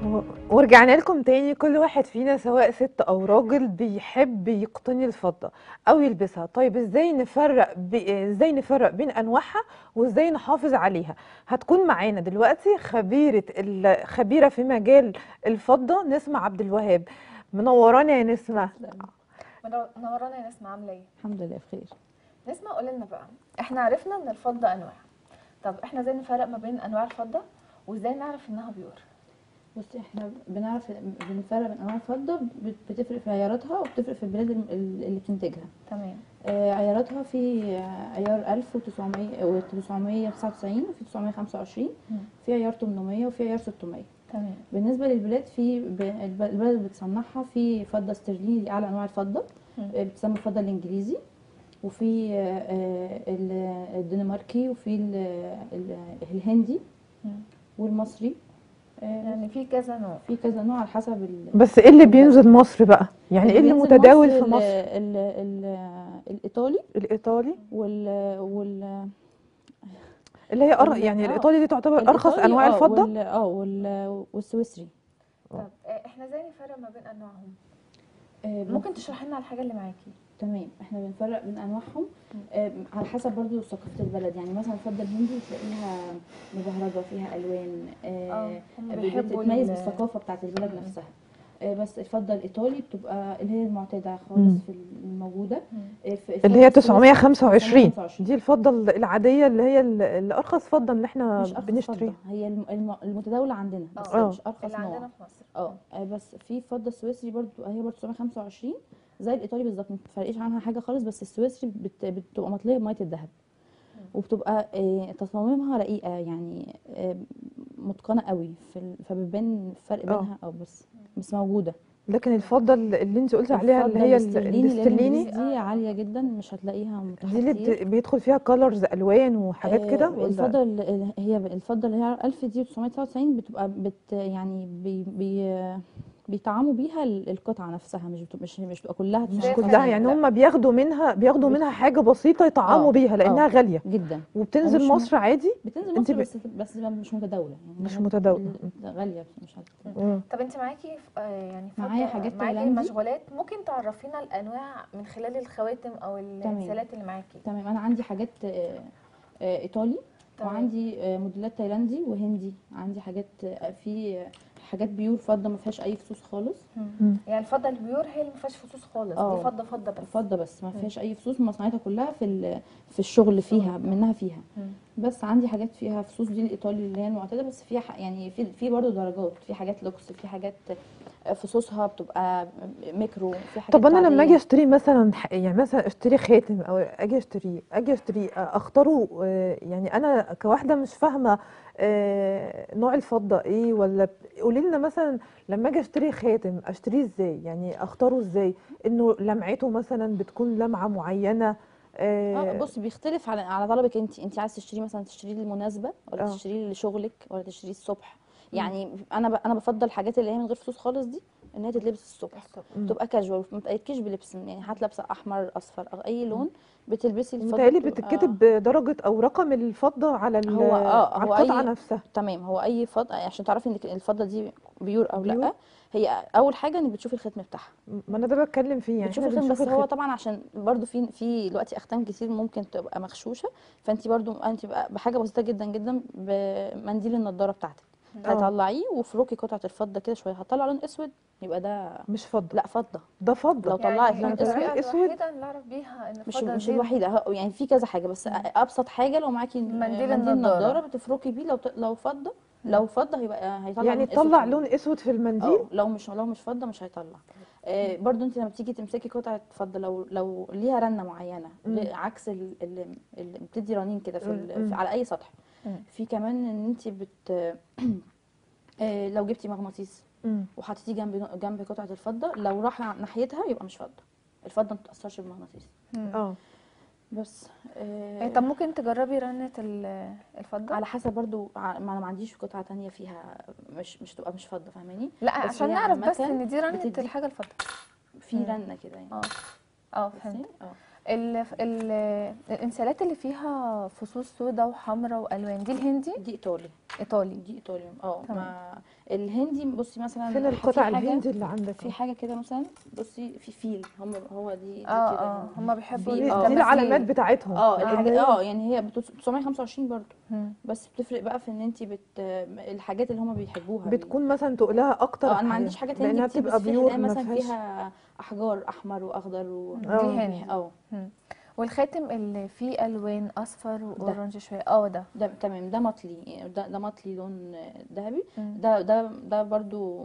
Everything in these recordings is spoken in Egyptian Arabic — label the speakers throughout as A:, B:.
A: و- ورجعنا لكم تاني كل واحد فينا سواء ست او راجل بيحب يقتني الفضة او يلبسها طيب ازاي نفرق ب... ازاي نفرق بين انواعها وازاي نحافظ عليها هتكون معانا دلوقتي خبيرة ال... خبيرة في مجال الفضة نسمة عبد الوهاب منورانا يا نسمة
B: منور- منورانا يا نسمة عاملة ايه؟
C: الحمد لله بخير
B: نسمة قولي لنا بقى احنا عرفنا ان الفضة انواع طب احنا ازاي نفرق ما بين انواع الفضة وازاي نعرف انها بيور؟
C: بصي احنا بنعرف بنفرق بين انواع الفضه بت- بتفرق في عياراتها وبتفرق في البلاد الم- اللي بتنتجها
B: تمام
C: آه، عياراتها في عيار 1900 و 999 وفي 925
B: مم.
C: في عيار 800 وفي عيار 600
B: تمام
C: بالنسبه للبلاد في ب- الب- البلد اللي بتصنعها في فضه استرليني دي اعلى انواع الفضه
B: مم.
C: آه، بتسمى الفضه الانجليزي وفي آه، آه، ال- الدنماركي وفي ال- ال- الهندي
B: مم.
C: والمصري آه،
B: يعني في كذا نوع
C: في كذا نوع على حسب ال...
A: بس ايه اللي بينزل مصر بقى يعني ايه اللي
C: بينزل
A: متداول
C: مصر
A: في
C: ال-
A: مصر
C: ال... ال... الايطالي
A: الايطالي
C: وال وال
A: اللي هي أر...
C: وال-
A: يعني
C: آه.
A: الايطالي دي تعتبر ارخص
C: الإيطالي،
A: انواع
C: آه،
A: الفضة
C: وال... اه وال... والسويسري
B: طب اه، احنا ازاي نفرق ما بين انواعهم؟
C: آه،
B: ممكن تشرحي لنا على الحاجة اللي معاكي
C: تمام احنا بنفرق بين انواعهم آه، على حسب برضو ثقافه البلد يعني مثلا الفضه الهندي تلاقيها مبهرجه فيها الوان
B: اه
C: آه
B: هم
C: بت-
B: بيحبوا
C: بتتميز
B: ال-
C: بالثقافه بتاعت البلد
B: مم.
C: نفسها آه، بس الفضه الايطالي بتبقى اللي هي المعتاده
A: مم.
C: خالص في الموجوده
B: مم.
C: آه، في
A: اللي هي
C: الفضة السويسري
A: 925
C: 925.
A: دي الفضة العادية اللي هي ال- الأرخص فضة اللي احنا
C: مش ارخص
A: بنشتريها
C: فضه هي الم- الم- المتداوله عندنا بس
B: اه.
C: مش ارخص
B: اللي عندنا
C: نوع
B: في مصر
C: اه آه، بس في فضه السويسري برضو هي برضو 925 زي الايطالي بالظبط ما بتفرقش عنها حاجه خالص بس السويسري بت- بتبقى مطليه بميه الذهب وبتبقى آه، تصاميمها رقيقه يعني آه، متقنه قوي في ال- فبيبان الفرق
A: اه.
C: بينها اه بس بس موجوده
A: لكن الفضة اللي اللي انت قلتي عليها اللي
C: الفضة
A: هي ال-
C: الاسترليني اللي هي
A: الاسترليني
C: الإنجليزي دي عاليه جدا مش هتلاقيها متاحه
A: دي اللي
C: كتير.
A: بت- بيدخل فيها كولرز ألوان وحاجات
C: آه،
A: كده ولا
C: الفضة ال- ال- هي الفضة اللي هي 1000 دي 999 بتبقى بت يعني بي بي بيطعموا بيها ال- القطعة نفسها مش بتبقى مش مش بتبقى كلها
A: مش
B: زي
C: 999.
A: كلها يعني
B: لا.
A: هم بياخدوا منها بياخدوا
C: بت-
A: منها حاجة بسيطة يطعموا
C: اه،
A: بيها لأنها
C: اه.
A: غالية
C: جدا
A: وبتنزل
C: ومش م-
A: مصر عادي
C: بتنزل
A: انت
C: مصر
A: ب-
C: بس بس مش متداولة يعني
A: مش
C: هي
A: متداولة.
C: ال- غالية مش عارفة
A: مم.
B: طب انت معاكي ف- اه يعني فضة
C: معايا حاجات
B: معاكي
C: تايلاندي.
B: مشغولات ممكن تعرفينا الانواع من خلال الخواتم او
C: تمام.
B: السلات اللي معاكي
C: تمام أنا عندي حاجات آه، آه، إيطالي
B: تمام.
C: وعندي آه، موديلات تايلاندي وهندي عندي حاجات آه، في آه، حاجات بيور فضة ما فيهاش أي فصوص خالص
B: مم. يعني الفضه البيور هي اللي ما فيهاش فصوص خالص
C: اه.
B: دي فضه فضه بس
C: فضة بس ما فيهاش أي فصوص مصنعيتها كلها في ال- في الشغل فيها منها فيها
B: مم.
C: بس عندي حاجات فيها فصوص دي الايطالي اللي هي المعتاده بس فيها ح- يعني في في برضه درجات في حاجات لوكس في حاجات فصوصها بتبقى ميكرو في حاجات
A: طب انا لما اجي
C: عادية.
A: اشتري مثلا ح- يعني مثلا اشتري خاتم او اجي اشتري اجي اشتري اختاره آه، يعني انا كواحده مش فاهمه آه، نوع الفضه ايه ولا قولي لنا مثلا لما اجي اشتري خاتم اشتريه ازاي يعني اختاره ازاي انه لمعته مثلا بتكون لمعه معينه
C: اه
A: آه،
C: بص بيختلف على على طلبك انت انت عايز تشتري مثلا تشتريه للمناسبه ولا
A: اه.
C: تشتريه لشغلك ولا تشتريه الصبح يعني انا ب... انا بفضل الحاجات اللي هي من غير فصوص خالص دي ان هي تتلبس الصبح
A: مم.
C: تبقى كاجوال ما تقيدكيش بلبس يعني هات لابسه احمر اصفر أو اي لون بتلبسي الفضه
A: متهيألي
C: بتبقى-
A: بتتكتب درجه او رقم الفضه على ال-
C: هو اه
A: على
C: هو
A: القطعه
C: اي
A: نفسها
C: تمام هو اي فضه عشان تعرفي ان الفضه دي بيور او
A: بيور؟
C: لا هي اول حاجه انك بتشوفي الختم بتاعها
A: ما انا ده بتكلم فيه يعني
C: بتشوفي
A: احنا
C: الختم
A: بنشوف
C: بس هو
A: الختم
C: طبعا عشان برضو في في دلوقتي اختام كتير ممكن تبقى مغشوشه فانت برضو انت بقى بحاجه بسيطه جدا جدا بمنديل النضاره بتاعتك
B: مم.
A: اه.
C: هتطلعيه وفركي قطعه الفضه كده شويه هتطلع لون اسود يبقى ده
A: مش فضه
C: لا فضه
A: ده فضه
C: لو طلعت لون
A: طلعت
B: الطريقه
A: اسود
B: الوحيده اللي اعرف بيها ان
C: مش
B: الفضه
C: مش
B: دي
C: الوحيده هو- يعني في كذا حاجه بس ابسط حاجه لو معاكي
B: منديل
C: منديل
B: النضارة.
C: النضاره بتفركي بيه لو ت- لو فضه لو فضه هيبقى هيطلع
A: يعني
C: لون أسود
A: تطلع
C: كمان.
A: لون اسود في المنديل
C: اه لو مش لو مش فضه مش هيطلع آه برضو انت لما تيجي تمسكي قطعه فضه لو لو ليها رنه معينه
A: مم.
C: ل- عكس ال- اللي اللي بتدي رنين كده في,
A: مم.
C: ال-
A: مم.
C: في على اي سطح
B: مم.
C: في كمان ان انت بت آه لو جبتي مغناطيس
A: مم.
C: وحطيتيه جنب جنب قطعه الفضه لو راح ناحيتها يبقى مش فضه الفضه ما بتتاثرش بالمغناطيس
B: مم.
A: اه
C: بس
B: إيه،
C: آه
B: طب ممكن تجربي رنه ال- الفضه
C: على حسب برضو ع- ما انا ما عنديش قطعه تانية فيها مش مش تبقى مش فضه فاهماني
B: لا
C: بس
B: عشان
C: هي
B: نعرف بس
C: عامة
B: ان دي رنه
C: بتدي-
B: الحاجه الفضه
C: في
B: مم.
C: رنه كده يعني
B: اه اه
C: بصي،
B: فهمت
C: اه
B: ال ال الانسالات اللي فيها فصوص سودا وحمراء والوان دي الهندي
C: دي ايطالي
B: ايطالي
C: دي ايطالي اه
B: تمام.
C: ما الهندي بصي مثلا
A: فين
C: في
A: القطع
C: حاجة-
A: الهندي اللي عندك
C: في حاجه كده مثلا بصي في فيل هم هو دي, دي
B: اه
C: كده
B: اه هما بيحبوا
C: دي-
A: دي,
C: آه.
A: دي
B: التماثيل.
A: العلامات بتاعتهم
C: اه
A: اللي
C: الحاجات
A: هي-
C: اه يعني هي بت- 925 برضو
B: مم.
C: بس بتفرق بقى في ان انت بت الحاجات اللي هم بيحبوها
A: بتكون مثلا تقلها اكتر
C: اه انا ما
A: حاجة،
C: عنديش حاجه تانية
A: لانها
C: كتير
A: بتبقى
C: بس في
A: بيور
C: حاجات
A: ما
C: مثلا
A: فيهاش
C: فيها احجار احمر واخضر و
B: دي
A: اه
B: هندي
C: اه
B: والخاتم اللي فيه الوان اصفر واورنج شويه اه ده
C: ده تمام ده مطلي ده, ده مطلي لون ذهبي
B: مم.
C: ده ده ده برضو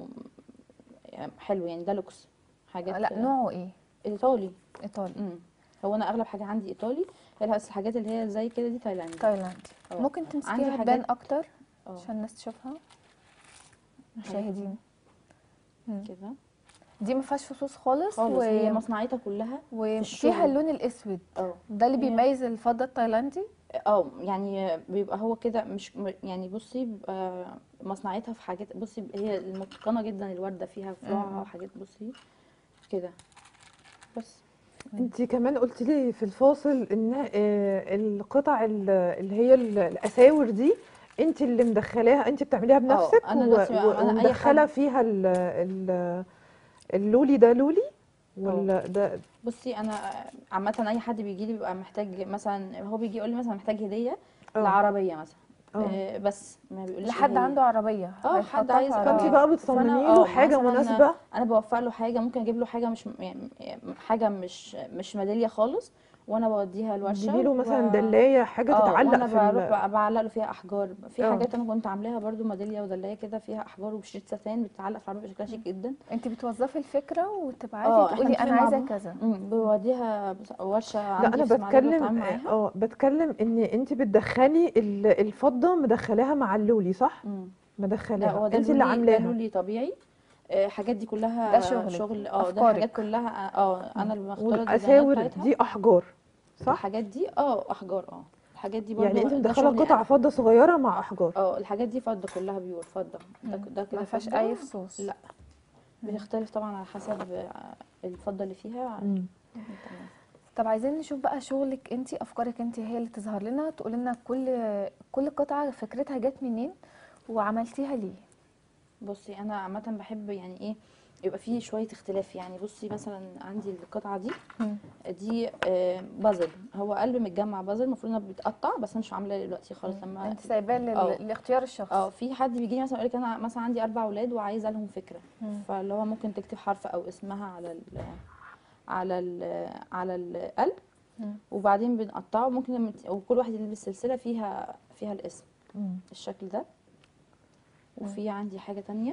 C: حلو يعني ده لوكس حاجات
B: لا نوعه ايه
C: ايطالي
B: ايطالي
C: امم هو انا اغلب حاجه عندي ايطالي هي بس الحاجات اللي هي زي كده دي تايلاندي
B: تايلاندي
C: اه.
B: ممكن
C: عندي
B: تمسكيها
C: حاجات-
B: تبان اكتر
C: اه
B: عشان الناس تشوفها
C: حاجات
B: مشاهدين مم.
C: كده
B: دي ما فيهاش فصوص خالص,
C: خالص
B: و...
C: هي مصنعيتها كلها
B: وفيها
C: الشغل.
B: اللون الاسود
C: اه
B: ده اللي
C: هي-
B: بيميز الفضه التايلاندي
C: اه يعني بيبقى هو كده مش م- يعني بصي بيبقى مصنعيتها في حاجات بصي هي المتقنه جدا الورده فيها فروعها
B: مم.
C: وحاجات بصي كده بس
A: انت كمان قلت لي في الفاصل ان آه، القطع ال- اللي هي ال- الاساور دي انت اللي مدخلاها انت بتعمليها بنفسك
C: أنا
A: و-
C: دلوقتي
A: و-
C: أنا أي
A: ومدخله
C: حد-
A: فيها ال ال اللولي ده لولي ولا ده
C: بصي انا عامه اي حد بيجي لي بيبقى محتاج مثلا هو بيجي يقول لي مثلا محتاج هديه
A: اه
C: لعربيه مثلا
A: اه
C: آه بس ما بيقوليش
B: لحد
C: إيه هي.
B: عنده عربيه
C: اه
B: هيحطها
C: حد عايز
B: في
A: فانت
B: عربية.
A: بقى بتصممي
C: فأنا-
A: له
C: اه
A: حاجه
C: مثلا
A: مناسبه
C: انا بوفر له حاجه ممكن اجيب له حاجه مش يعني حاجه مش مش ميداليه خالص وانا بوديها الورشه
A: تجيبي له مثلا
C: و-
A: دلايه حاجه
C: اه
A: تتعلق
C: وانا
A: في
C: بروح
A: ال-
C: بقى بعلق له فيها احجار في
A: اه.
C: حاجات انا كنت عاملاها برضو ميداليه ودلايه كده فيها احجار وبشريط ستان بتتعلق في العربيه شكلها شيك جدا
B: انت بتوظفي الفكره
C: اه،
B: وتبعتي
C: احنا
B: تقولي انا
C: بنتفق مع
B: عايزه
C: بعض.
B: كذا
C: امم بوديها بس- ورشه
A: لا
C: عندي
A: انا
C: في اسماعيليه
A: بتكلم
C: بتعامل معاها
A: اه بتكلم ان انت بتدخلي ال- الفضه مدخلاها مع اللولي صح
C: امم لا
A: مدخلاها
C: هو ده
A: انت اللي
C: لولي ده
A: عاملاها
C: لولي طبيعي آه، الحاجات دي كلها
B: ده شغلك،
C: شغل اه ده
B: أفكارك.
C: حاجات كلها اه انا اللي بختار الديزاينات
A: والاساور
C: بتاعتها
A: دي احجار صح
C: الحاجات دي اه احجار اه الحاجات دي برضو
A: يعني انت
C: ده
A: مدخله
C: شغلي
A: قطع
C: أنا.
A: فضه صغيره مع احجار
C: اه الحاجات دي فضه كلها بيور فضه ده,
B: مم.
C: ده كده
B: ما فيهاش
C: فضة.
B: اي فصوص
C: لا بيختلف طبعا على حسب آه، الفضه اللي فيها
A: مم.
C: تمام.
B: طب عايزين نشوف بقى شغلك انت افكارك انت هي اللي تظهر لنا تقول لنا كل كل قطعه فكرتها جت منين وعملتيها ليه
C: بصي انا عامه بحب يعني ايه يبقى فيه شويه اختلاف يعني بصي مثلا عندي القطعه دي دي آه، بازل هو قلب متجمع بازل المفروض انها بتقطع بس انا مش عامله دلوقتي خالص لما
B: انت سايباه لل-
C: اه.
B: لاختيار الشخص
C: اه في حد بيجي لي مثلا يقول لك انا مثلا عندي اربع اولاد وعايزه لهم فكره
B: مم.
C: فاللي هو ممكن تكتب حرف او اسمها على ال على ال على القلب
B: مم.
C: وبعدين بنقطعه ممكن لما ت- وكل واحد يلبس سلسله فيها فيها الاسم
A: مم.
C: الشكل ده وفي عندي حاجه تانية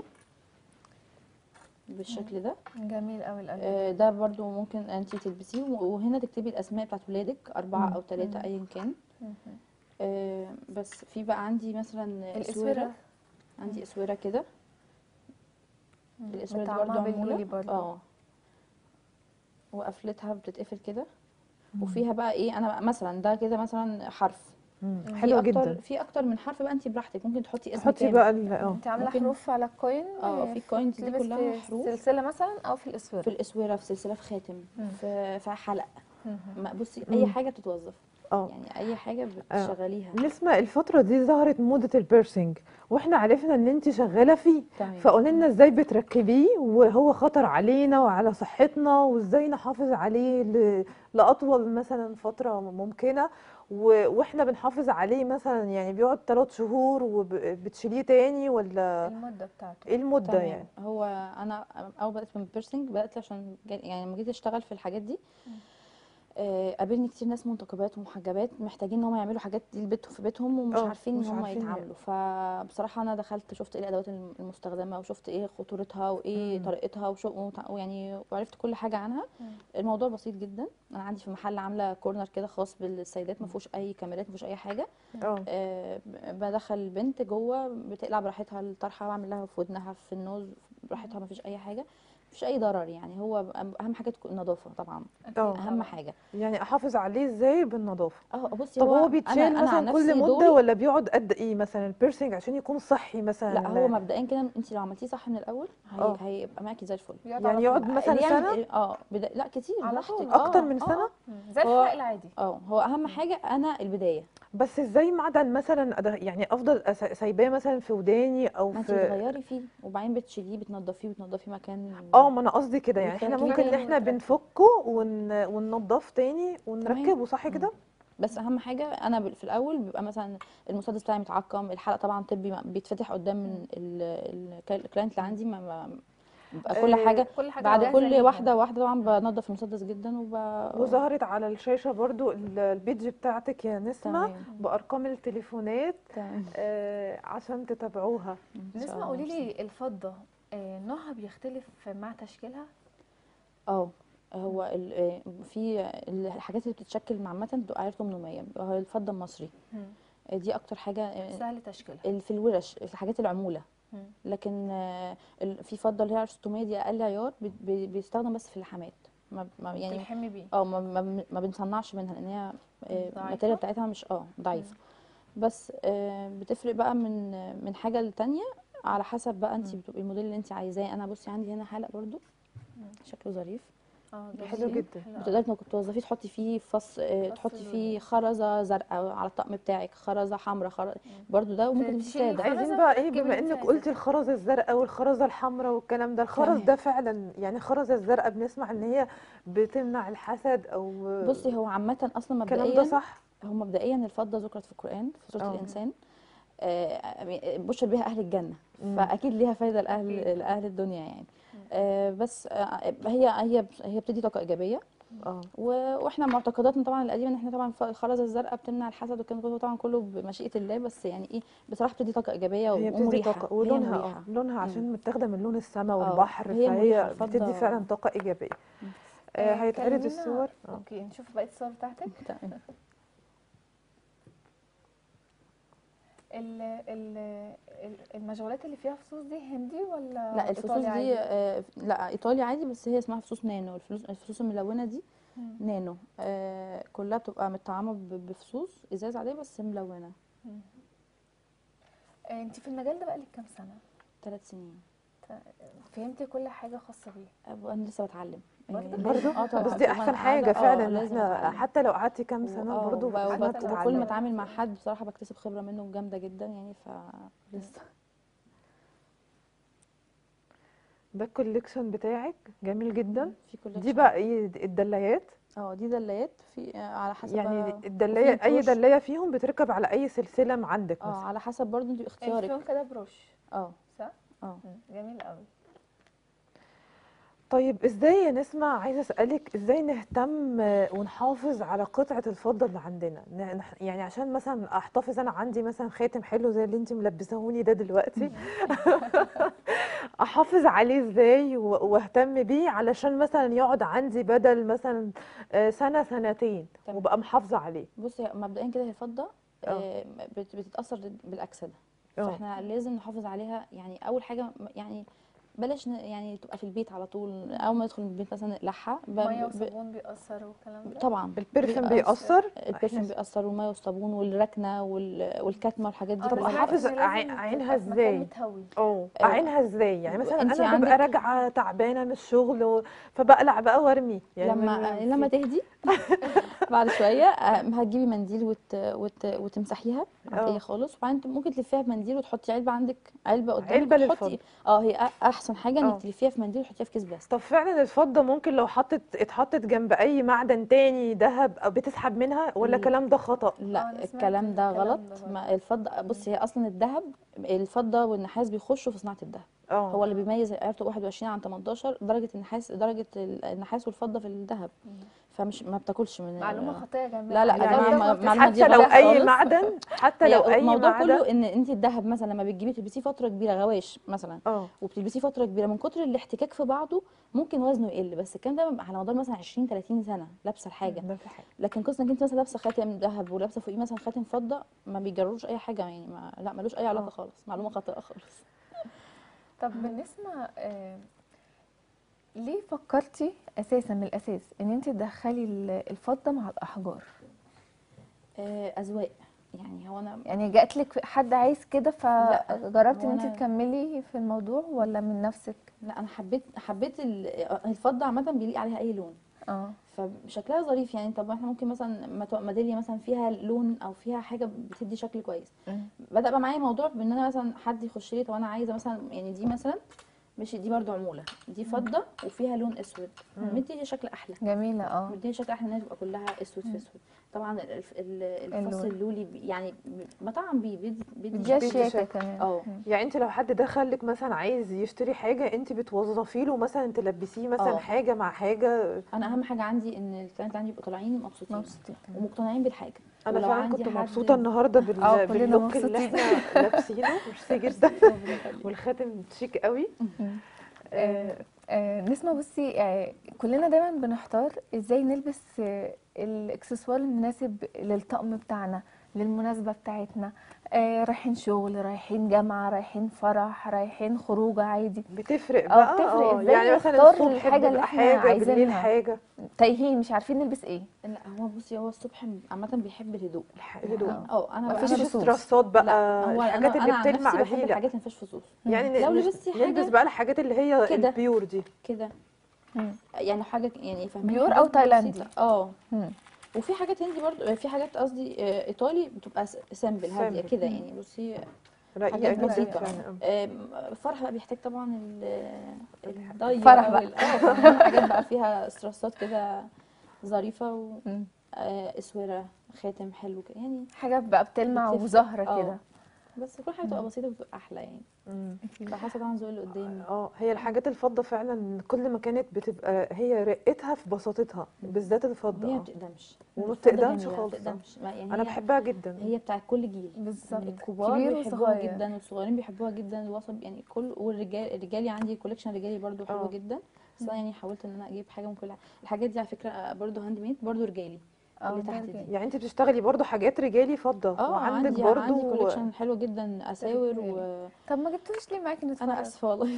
C: بالشكل ده
B: جميل قوي القلب
C: آه، ده برضو ممكن انت تلبسيه وهنا تكتبي الاسماء بتاعت ولادك اربعه
A: مم.
C: او ثلاثه
B: مم.
C: ايا كان
B: مم.
C: آه، بس في بقى عندي مثلا
B: الاسوره
C: اسوره عندي اسوره كده
B: مم.
C: الاسوره دي
B: بطعمها
C: برضو
B: باللولي
C: معموله
B: برضو
C: اه وقفلتها بتتقفل كده
A: مم.
C: وفيها بقى ايه انا مثلا ده كده مثلا حرف
A: مم.
B: في
A: حلوه
C: في اكتر
A: جدا
C: في اكتر من حرف بقى انت براحتك ممكن تحطي اسم
A: تحطي
C: كامل
A: بقى ال- اه
B: انت عامله
C: ممكن-
B: حروف على الكوين
C: اه، في الكوينز دي
B: تلبس
C: كلها
B: في
C: حروف.
B: سلسله مثلا او في الاسوره
C: في الاسوره في سلسله في خاتم
B: مم.
C: في في حلق
B: مم.
C: ما- بصي
A: مم.
C: اي حاجه بتتوظف
A: اه
C: يعني اي حاجه
A: اه.
C: بتشغليها
A: نسمة الفترة دي ظهرت موضة البيرسينج واحنا عرفنا ان انت شغالة فيه
C: تمام
A: فقولي لنا ازاي بتركبيه وهو خطر علينا وعلى صحتنا وازاي نحافظ عليه ل... لأطول مثلا فترة ممكنة و... واحنا بنحافظ عليه مثلا يعني بيقعد ثلاث شهور وبتشيليه تاني ولا
B: المده بتاعته
A: ايه المدة
C: تمام
A: يعني
C: هو انا اول بدات من البيرسينج بدات عشان جا- يعني لما جيت اشتغل في الحاجات دي آه، قابلني كتير ناس منتقبات ومحجبات محتاجين ان هم يعملوا حاجات دي لبيتهم في بيتهم ومش
A: اه،
C: عارفين
A: مش
C: ان هم
A: عارفين
C: يتعاملوا فبصراحه انا دخلت شفت ايه الادوات الم- المستخدمه وشفت ايه خطورتها وايه
A: مم.
C: طريقتها وشو وتع- ويعني وعرفت كل حاجه عنها
B: مم.
C: الموضوع بسيط جدا انا عندي في محل عامله كورنر كده خاص بالسيدات ما فيهوش اي كاميرات ما فيهوش اي حاجه
A: اه
C: آه، ب- بدخل البنت جوه بتقلع براحتها الطرحه بعمل لها في ودنها في النوز براحتها ما فيش اي حاجه مفيش اي ضرر يعني هو اهم حاجه تكون النظافه طبعا
B: أكيد
A: اه.
C: اهم
B: طبعاً.
C: حاجه
A: يعني احافظ عليه ازاي بالنظافه
C: اه بصي
A: طب هو
C: أنا-
A: بيتشال
C: أنا عن
A: مثلا كل
C: نفسي
A: مده
C: دول-
A: ولا بيقعد قد ايه مثلا البيرسينج عشان يكون صحي مثلا
C: لا هو مبدئيا كده انت لو عملتيه صح من الاول
A: اه.
C: هي... هيبقى معاكي زي الفل
B: بيقعد
A: يعني
B: على
A: يقعد
B: طول.
A: مثلا
C: اللي
A: سنه
C: يعمل اه بدا... لا كتير
B: على
C: براحتك
B: طول.
A: اكتر
C: اه
A: من
C: اه
A: سنه
C: اه
B: مم. زي
C: هو-
B: الحرق العادي
C: اه هو اهم حاجه انا البدايه
A: بس ازاي معدن مثلا أد- يعني افضل أس- سايباه مثلا في وداني او
C: ما انت
A: في
C: بتغيري فيه وبعدين بتشيليه بتنضفيه وتنضفي مكان
A: اه ما انا قصدي كده يعني احنا
C: وتركبي
A: ممكن ان
B: تاني
A: احنا
B: وتركبي.
A: بنفكه ون... وننضف تاني ونركبه صح كده
C: بس اهم حاجه انا بال- في الاول بيبقى مثلا المسدس بتاعي متعقم الحلقه طبعا طبي ما- بيتفتح قدام من ال- ال- الكلاينت اللي عندي ما ما- بيبقى كل
A: آه،
C: حاجه
B: كل حاجه
C: بعد
B: جاهزة
C: كل
B: ليها.
C: واحده واحده طبعا بنضف المسدس جدا وب
A: وظهرت على الشاشه برضو ال- البيج بتاعتك يا نسمه
C: تمام
A: بارقام التليفونات
C: تمام
A: آه عشان تتابعوها
C: إن شاء
B: نسمع
C: الله.
B: قولي لي الفضه آه، نوعها بيختلف مع تشكيلها
C: اه هو ال- آه، في الحاجات اللي بتتشكل مع عامه بتبقى عيار 800 بيبقى هو الفضه المصري آه، دي اكتر حاجه آه،
B: سهل تشكيلها
C: ال- في الورش في الحاجات العموله
B: مم.
C: لكن آه، ال- في فضه اللي هي 600 دي اقل عيار بي- بي- بيستخدم بس في اللحامات ما ما- يعني
B: تلحمي بيه
C: اه ما, ما, ما بنصنعش منها لان هي آه،
B: ضعيفة؟
C: الماتيريال بتاعتها مش اه ضعيفه بس آه، بتفرق بقى من من حاجه لتانية على حسب بقى انت
A: مم.
C: بتبقي الموديل اللي انت عايزاه انا بصي عندي هنا حلق برضو
B: مم.
C: شكله ظريف
B: اه
A: حلو
B: جميل.
A: جدا.
B: حلو أوي.
C: بتقدري انك توظفيه تحطي فيه فص آه،
B: فص
C: تحطي
B: ال-
C: فيه خرزه زرقاء على الطقم بتاعك خرزه حمراء خرزه برضو ده وممكن تلبسيه
B: تشيلي
C: ساده
B: الخرزة
A: عايزين بقى ايه
B: وتجيبي
A: بما
B: اللي انت
A: انك قلتي
B: عايزاه.
A: الخرزه الزرقاء والخرزه الحمراء والكلام ده الخرز
C: تمام.
A: ده فعلا يعني الخرزه الزرقاء بنسمع ان هي بتمنع الحسد او
C: بصي هو عامه اصلا
A: الكلام ده
C: مبدئيا
A: صح
C: هو مبدئيا الفضه ذكرت في القران في سوره
A: اه.
C: الانسان آه، بشر بها اهل الجنه
A: مم.
C: فاكيد ليها فايده لاهل
B: أكيد.
C: لاهل الدنيا يعني آه، بس آه، هي هي هي بتدي طاقه ايجابيه
A: اه
C: و- واحنا معتقداتنا طبعا القديمه ان احنا طبعا ف- الخرزه الزرقاء بتمنع الحسد والكلام ده كله طبعا كله بمشيئه الله بس يعني ايه بصراحه بتدي طاقه ايجابيه
A: هي بتدي
C: ومريحه
A: طاقه
C: هي
A: ولونها اه
C: مريحه
A: لونها عشان متاخده من لون السماء
C: اه،
A: والبحر
C: هي مريحة،
A: فهي بتدي
C: الفضة-
A: فعلا طاقه ايجابيه
C: مم.
A: آه
B: آه،
A: هيتعرض
B: كلمينا-
A: الصور اه
B: اوكي نشوف بقيه الصور بتاعتك
C: تمام.
B: ال ال ال- المجولات اللي فيها فصوص دي هندي ولا
C: لا الفصوص
B: إيطالي
C: دي
B: عادي؟
C: آه، لا ايطالي عادي بس هي اسمها فصوص نانو الفلوس- الفصوص الملونه دي
B: مم.
C: نانو آه كلها بتبقى متطعمه ب- بفصوص ازاز عاديه بس ملونه
B: آه، انت في المجال ده بقالك كام سنه
C: ثلاث سنين
B: فهمتي كل حاجه خاصه بيه
C: أب- انا لسه بتعلم
B: برضه؟
C: يعني
A: برضو
C: اه طبعا
A: بس دي
C: طبعاً
A: احسن
C: قاعدة-
A: حاجه
C: اه
A: فعلا ان
C: لازم
A: احنا
C: أتعلم.
A: حتى لو قعدتي كام
C: و-
A: سنه
C: اه
A: برضو
C: وب-
A: بتبقى
C: وب-
B: حتى لو
C: وكل ما
B: بتتعلم.
C: اتعامل مع حد بصراحه بكتسب خبره منه جامده جدا يعني ف لسه
A: ده الكوليكشن بتاعك جميل جدا
C: في كل
A: دي بقى ايه الدلايات
C: اه دي دلايات في آه، على حسب
A: يعني
C: بقى-
A: الدلايه
C: وفي
A: اي
C: بروش.
A: دلايه فيهم بتركب على اي سلسله ما عندك
C: اه
A: مثلا
C: على حسب برضه انت اختيارك
B: الفيون كده بروش
C: اه
B: صح؟
C: اه
B: مم. جميل قوي
A: طيب ازاي يا نسمة عايزه اسالك ازاي نهتم آه، ونحافظ على قطعه الفضه اللي عندنا ن- نح- يعني عشان مثلا احتفظ انا عندي مثلا خاتم حلو زي اللي انت ملبسهوني ده دلوقتي احافظ عليه ازاي و- واهتم بيه علشان مثلا يقعد عندي بدل مثلا آه، سنه سنتين
C: تمام.
A: وابقى محافظه عليه
C: بصي مبدئيا كده هي الفضه
A: اه.
C: آه، بت- بتتاثر بالاكسده
A: اه
C: فاحنا لازم نحافظ عليها يعني اول حاجه م- يعني بلاش ن- يعني تبقى في البيت على طول اول ما ندخل البيت مثلا نقلعها ب-
B: ميه
C: ب-
B: وصابون بيأثر والكلام ده
C: طبعا
A: البرفيوم بيأثر
C: البرفيوم
A: احنا-
C: بيأثر والميه والصابون والركنه وال- والكتمه والحاجات دي
B: اه
A: طب
B: أنا
C: كلها
B: سمعت
A: أحافظ
B: إن
A: عي-
B: لازم
A: عينها
B: تبقى في
A: إزاي؟
B: مكان متهوي
A: اه
C: آه،
A: اعينها ازاي يعني مثلا
C: انتي
A: انا ببقى
C: عندك-
A: راجعه تعبانه من الشغل و... فبقلع بقى وارمي يعني
C: لما
A: من-
C: لما تهدي بعد شويه آه، هتجيبي منديل وت... وت... وتمسحيها
A: اه.
C: عاديه خالص وبعدين ممكن تلفيها بمنديل وتحطي علبه عندك علبه قدامك
A: علبة
C: وتحطي
A: للفضة.
C: اه هي أ- احسن حاجه
A: اه.
C: انك تلفيها في منديل وتحطيها في كيس بلاستيك
A: طب فعلا الفضه ممكن لو حطت اتحطت جنب اي معدن تاني ذهب او بتسحب منها ولا
C: لا.
A: الكلام ده خطأ
B: اه،
C: لا
B: أنا سمعت
C: الكلام ده
B: الكلام
C: غلط
B: ده برضه.
C: ما الفضه بصي هي اصلا الذهب الفضه والنحاس بيخشوا في صناعه الذهب
A: اه
C: هو اللي بيميز عيارته 21 عن 18 درجه النحاس درجه النحاس والفضه في الذهب فمش ما بتاكلش من
B: معلومه خطيره يا جماعه
C: لا، لا، يا
B: الفضة
C: جماعة،
B: ما
C: ما-
B: بتتحطش
C: معلومة دي
A: حتى لو
C: غلط
A: اي
C: خالص.
A: معدن حتى لو
C: هي
A: اي
C: الموضوع
A: معدن
C: كله ان انت الذهب مثلا لما بتجيبي تلبسيه فتره كبيره غواش مثلا
A: اه
C: وبتلبسيه فتره كبيره من كتر الاحتكاك في بعضه ممكن وزنه يقل بس الكلام ده على مدار مثلا 20 30 سنه لابسه الحاجه
A: ده في حاجه
C: لكن قصه انك انت مثلا لابسه خاتم ذهب ولابسه فوقيه مثلا خاتم فضه ما بيجروش اي حاجه يعني ما لا ملوش اي علاقه
A: اه.
C: خالص معلومه خاطئه خالص
B: طب بالنسبه آه، ليه فكرتي اساسا من الاساس ان انت تدخلي ال- الفضه مع الاحجار
C: آه، اذواق يعني هو انا
B: يعني جات لك حد عايز كده فجربتي
C: هو
B: ان انت
C: أنا-
B: تكملي في الموضوع ولا من نفسك
C: لا انا حبيت حبيت ال- الفضه عامه بيليق عليها اي لون
B: اه
C: فشكلها ظريف يعني طب احنا ممكن مثلا ما تبقى ميداليه مثلا فيها لون او فيها حاجه بتدي شكل كويس بدا بقى معايا موضوع بان انا مثلا حد يخش لي طب انا عايزه مثلا يعني دي مثلا مش دي برضو عموله دي فضه وفيها لون اسود مدي شكل احلى
B: جميله اه
C: مديني شكل احلى انها تبقى كلها اسود في اسود طبعا الف- ال- الفص
B: اللون.
C: اللولي بي- يعني مطعم بيه بيدي بيدي
B: بيديها
A: بيدي
B: شياكه
A: شكل.
B: كمان
C: اه
A: يعني انت لو حد دخلك مثلا عايز يشتري حاجه انت بتوظفي له مثلا تلبسيه مثلا
C: اه.
A: حاجه مع حاجه
C: انا اهم حاجه عندي ان الكلاينت عندي يبقوا طالعين مبسوطين
B: مبسوطين
C: ومقتنعين بالحاجه
A: انا
C: ولو
A: فعلا
C: عندي
A: كنت
C: حد-
A: مبسوطه النهارده بال...
B: اه، كلنا
A: باللوك اللي
B: مبسوطين.
A: احنا لابسينه ميرسي جدا والخاتم شيك قوي
B: آه، آه، نسمة بصي آه، كلنا دايما بنحتار ازاي نلبس آه، الاكسسوار المناسب للطقم بتاعنا للمناسبة بتاعتنا آه، رايحين شغل رايحين جامعة رايحين فرح رايحين خروجة عادي
A: بتفرق
B: اه،
A: بقى
B: بتفرق
A: اه
B: ازاي
A: يعني مثلا
B: نختار
A: الصبح
B: الحاجة اللي
A: بيبقى
B: احنا
A: حاجه بالليل
B: عايزينها.
A: حاجه
B: تايهين مش عارفين نلبس ايه
C: لا هو بصي هو الصبح عامه بيحب الهدوء
A: الح- الهدوء
C: اه انا
B: مفيش
C: أنا
A: مفيش
B: فصوص.
A: استرسات بقى
C: لا هو
A: الحاجات
C: أنا-
A: اللي
C: أنا عن
A: بتلمع
C: نفسي بحب
A: دي لا
C: الحاجات اللي ما فيهاش فصوص
A: يعني
C: لو
A: نلبس-
C: لبستي حاجة
A: نلبس بقى الحاجات اللي هي
C: كده.
A: البيور دي
C: كده
B: مم.
C: يعني حاجه يعني فاهمين
B: بيور
C: حاجات
B: أو تايلاندي.
C: بسيطة. اه
B: مم.
C: وفي حاجات هندي برضو في حاجات قصدي آه، ايطالي بتبقى سامبل هاديه
A: سامبل.
C: كده يعني بصي
A: رقيقه
C: حاجات
A: جدا
C: بسيطه
A: فعلا
C: آم، الفرح بقى بيحتاج طبعا ال- الضي
B: فرح
C: بقى
B: بقى.
C: وال- اه فاهمين؟ حاجات بقى فيها استرسات كده ظريفه و
B: مم.
C: آه، اسوره خاتم حلو كده يعني
B: حاجة بقى بتلمع
C: بتفرق.
B: وظاهرة
C: اه.
B: كده
C: بس كل حاجه بتبقى بسيطه بتبقى احلى يعني
A: مم.
C: فحسب طبعا ذوق اللي قدامي
A: اه هي الحاجات الفضة فعلا كل ما كانت بتبقى هي رقتها في بساطتها بالذات الفضة
C: وهي ما
A: اه
C: بتقدمش
A: وما
C: الفضة
A: بتقدمش
C: جميلة، ما
A: خالص.
C: بتقدمش ما- يعني
A: انا
C: هي-
A: بحبها جدا
C: هي بتاعت كل جيل
B: بالظبط
C: من الكبار
B: كبير
C: بيحبوها
B: وصغير.
C: جدا والصغيرين بيحبوها جدا الوسط يعني كل والرجال الرجالي عندي كوليكشن رجالي برضو حلو
A: اه.
C: جدا بس انا يعني حاولت ان انا اجيب حاجه من كل حاجة. الحاجات دي على فكره برضو هاند ميد برضو رجالي
B: اه
C: اللي
B: ده
C: تحت
B: رجالي.
C: دي
A: يعني انت بتشتغلي برضو حاجات رجالي فضة
C: اه
A: وعندك
C: عندي
A: برضو
C: عندي كوليكشن حلو جدا اساور
B: رجالي.
C: و
B: طب ما جبتوش ليه معاكي نتفرج
C: انا اسفه والله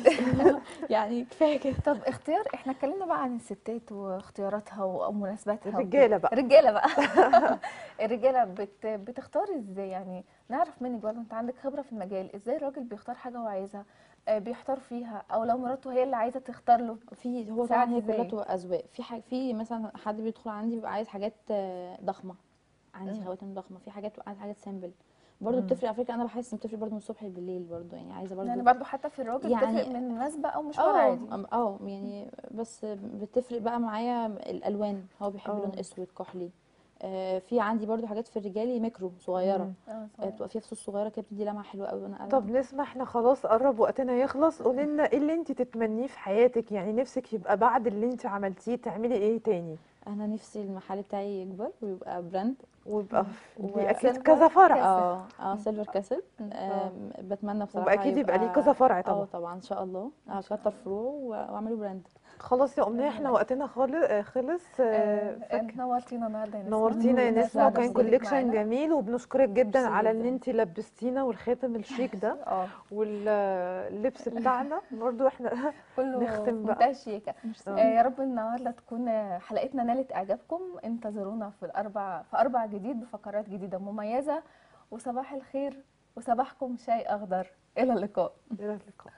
C: يعني كفايه كده
B: طب اختيار احنا اتكلمنا بقى عن الستات واختياراتها ومناسباتها
A: الرجالة بقى.
B: الرجاله بقى الرجاله بت... بتختار ازاي يعني نعرف منك برضه انت عندك خبره في المجال ازاي الراجل بيختار حاجه هو عايزها آه، بيحتار فيها او لو مراته هي اللي عايزه تختار له
C: في هو
B: ساعات
C: طبعا هي كلها
B: ازاي؟
C: بتبقى اذواق في حاجه في مثلا حد بيدخل عندي بيبقى عايز حاجات آه، ضخمه عندي
B: مم.
C: خواتم ضخمه في حاجات بتبقى عايز حاجات سامبل برضه
A: مم.
C: بتفرق على فكره انا بحس ان بتفرق برضه من الصبح بالليل برضه يعني عايزه برضه
B: يعني برضه حتى في الراجل
C: يعني-
B: بتفرق من مناسبه او مشوار
C: اه
B: عادي
C: أم- اه يعني بس بتفرق بقى معايا الالوان هو بيحب
A: اه.
C: لون اسود كحلي آه في عندي برضو حاجات في الرجالي ميكرو صغيره
A: مم.
B: اه
C: آه
B: صحيح.
C: بتبقى فيها فصوص صغيره كده بتدي لمعه حلوه قوي وانا
A: طب نسمع احنا خلاص قرب وقتنا يخلص قولي لنا ايه اللي انت تتمنيه في حياتك يعني نفسك يبقى بعد اللي انت عملتيه تعملي ايه تاني
C: انا نفسي المحل بتاعي يكبر ويبقى براند
A: ويبقى
B: و-
A: دي اكيد
B: سيلفر
A: كذا فرع
B: كاسل.
C: اه اه سيلفر كاسل
B: مم.
C: آه بتمنى بصراحه
A: ويبقى اكيد يبقى ليه كذا فرع
C: اه
A: طبعا
C: طبعا ان شاء الله هكتر فروع و- واعمله براند
A: خلاص يا امنيه احنا وقتنا خالص خلص آه،
B: آه،
A: فاك-
B: نورتينا النهارده يا نسمة.
A: نورتينا يا
B: والناس
A: نسمة
B: قاعدة
A: وكان
B: وجودك
A: كوليكشن
B: معانا.
A: جميل وبنشكرك جدا
C: ميرسي
A: على ان
C: جدا.
A: انت لبستينا والخاتم الشيك ده
B: اه
A: واللبس بتاعنا برضو احنا
B: كله
A: نختم
B: في
A: بقى.
B: منتهى الشياكه
C: ميرسي.
B: آه، يا رب النهارده تكون آه، حلقتنا نالت اعجابكم انتظرونا في الاربع في اربع جديد بفقرات جديده مميزه وصباح الخير وصباحكم شاي اخضر الى اللقاء
A: الى اللقاء